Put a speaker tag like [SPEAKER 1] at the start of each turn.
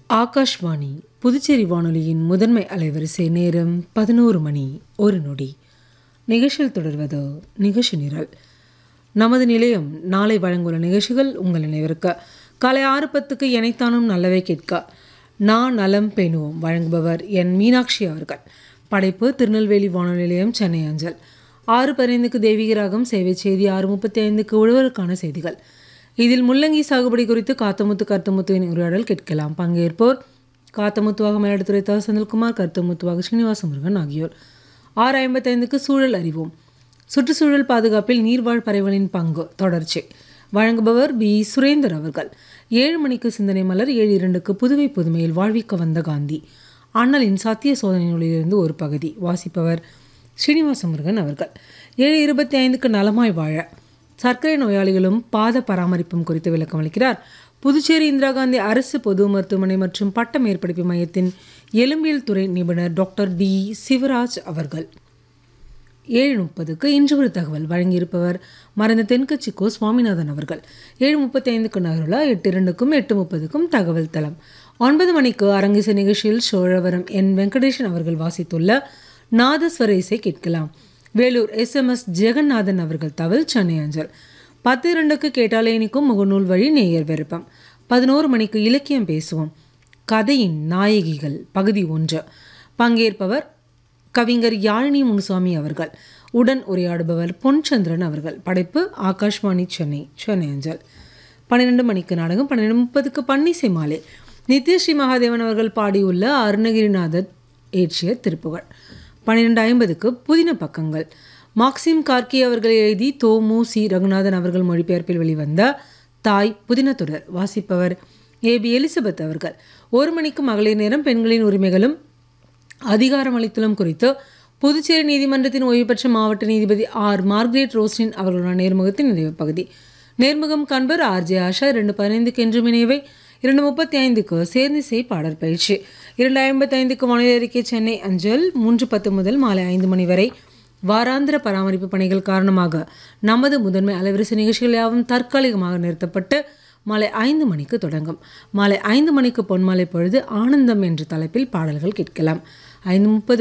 [SPEAKER 1] ஆகாஷ்வாணி புதுச்சேரி வானொலியின் முதன்மை அலைவரிசை நேரம் பதினோரு மணி ஒரு நொடி நிகழ்ச்சியில் தொடர்வது நிகழ்ச்சி நிரல் நமது நிலையம் நாளை வழங்குள்ள நிகழ்ச்சிகள் உங்கள் நினைவிருக்க காலை ஆறு பத்துக்கு எனைத்தானும் நல்லவை கேட்க நான் நலம் பேணுவோம் வழங்குபவர் என் மீனாட்சி அவர்கள் படைப்பு திருநெல்வேலி வானொலி நிலையம் சென்னை அஞ்சல் ஆறு பதினைந்துக்கு தெய்வீகராகம் சேவை செய்தி ஆறு முப்பத்தி ஐந்துக்கு உழவருக்கான செய்திகள் இதில் முள்ளங்கி சாகுபடி குறித்து காத்தமுத்து கருத்துமுத்துவின் உரையாடல் கேட்கலாம் பங்கேற்போர் காத்தமுத்துவாக மயிலாடுதுறை த செந்தில்குமார் கருத்துமுத்துவாக ஸ்ரீனிவாச முருகன் ஆகியோர் ஆறு ஐம்பத்தைந்துக்கு சூழல் அறிவோம் சுற்றுச்சூழல் பாதுகாப்பில் நீர்வாழ் பறவைகளின் பங்கு தொடர்ச்சி வழங்குபவர் பி சுரேந்தர் அவர்கள் ஏழு மணிக்கு சிந்தனை மலர் ஏழு இரண்டுக்கு புதுவை புதுமையில் வாழ்விக்க வந்த காந்தி அண்ணலின் சத்திய சோதனை நூலிலிருந்து ஒரு பகுதி வாசிப்பவர் ஸ்ரீனிவாச முருகன் அவர்கள் ஏழு இருபத்தி ஐந்துக்கு நலமாய் வாழ சர்க்கரை நோயாளிகளும் பாத பராமரிப்பும் குறித்து விளக்கம் அளிக்கிறார் புதுச்சேரி இந்திரா காந்தி அரசு பொது மருத்துவமனை மற்றும் பட்ட மேற்படிப்பு மையத்தின் எலும்பியல் துறை நிபுணர் டாக்டர் டி சிவராஜ் அவர்கள் ஏழு முப்பதுக்கு இன்று ஒரு தகவல் வழங்கியிருப்பவர் மறைந்த தென்கட்சி கோ சுவாமிநாதன் அவர்கள் ஏழு முப்பத்தி ஐந்துக்கு நகருலா எட்டு இரண்டுக்கும் எட்டு முப்பதுக்கும் தகவல் தளம் ஒன்பது மணிக்கு அரங்கிசை நிகழ்ச்சியில் சோழவரம் என் வெங்கடேசன் அவர்கள் வாசித்துள்ள நாதஸ்வர இசை கேட்கலாம் Vellore S M S Jagannathan அவர்கள் தவல் சென்னை அஞ்சல் பத்து இரண்டுக்கு கேட்டாலே இனிக்கும் முகநூல் வழி நேயர் விருப்பம் பதினோரு மணிக்கு இலக்கியம் பேசுவோம் கதையின் நாயகிகள் பகுதி ஒன்று பங்கேற்பவர் கவிஞர் யாழினி முனுசாமி அவர்கள் உடன் உரையாடுபவர் பொன்சந்திரன் அவர்கள் படைப்பு ஆகாஷ்வாணி சென்னை சென்னை அஞ்சல் பன்னிரெண்டு மணிக்கு நாடகம் பன்னிரெண்டு முப்பதுக்கு பன்னிசை மாலை நித்யஸ்ரீ மகாதேவன் அவர்கள் பாடியுள்ள அருணகிரிநாதர் ஏற்றிய திருப்புகழ் பன்னிரெண்டு ஐம்பதுக்கு புதின பக்கங்கள் மார்க்சிம் கார்கி அவர்கள் எழுதி தோமு சி ரகுநாதன் அவர்கள் மொழிபெயர்ப்பில் வெளிவந்த தாய் புதின தொடர் வாசிப்பவர் ஏபி எலிசபெத் அவர்கள் ஒரு மணிக்கு மகளிர் நேரம் பெண்களின் உரிமைகளும் அதிகாரமளித்தலும் குறித்து புதுச்சேரி நீதிமன்றத்தின் ஓய்வு பெற்ற மாவட்ட நீதிபதி ஆர் மார்க்ரேட் ரோஸ்டின் அவர்களுடைய நேர்முகத்தின் நிறைவு பகுதி நேர்முகம் காண்பர் ஆர்ஜே ஆஷா இரண்டு பதினைந்துக்கு என்றும் இணைவை இரண்டு முப்பத்தி ஐந்துக்கு சேர்ந்திசை பாடல் பயிற்சி இரண்டு ஐம்பத்தி ஐந்துக்கு வானிலை அறிக்கை சென்னை அஞ்சல் மூன்று பத்து முதல் மாலை ஐந்து மணி வரை வாராந்திர பராமரிப்பு பணிகள் காரணமாக நமது முதன்மை அலைவரிசை நிகழ்ச்சிகள் யாவும் தற்காலிகமாக நிறுத்தப்பட்டு மாலை ஐந்து மணிக்கு தொடங்கும் மாலை ஐந்து மணிக்கு பொன்மாலை பொழுது ஆனந்தம் என்ற தலைப்பில் பாடல்கள் கேட்கலாம் ஐந்து முப்பது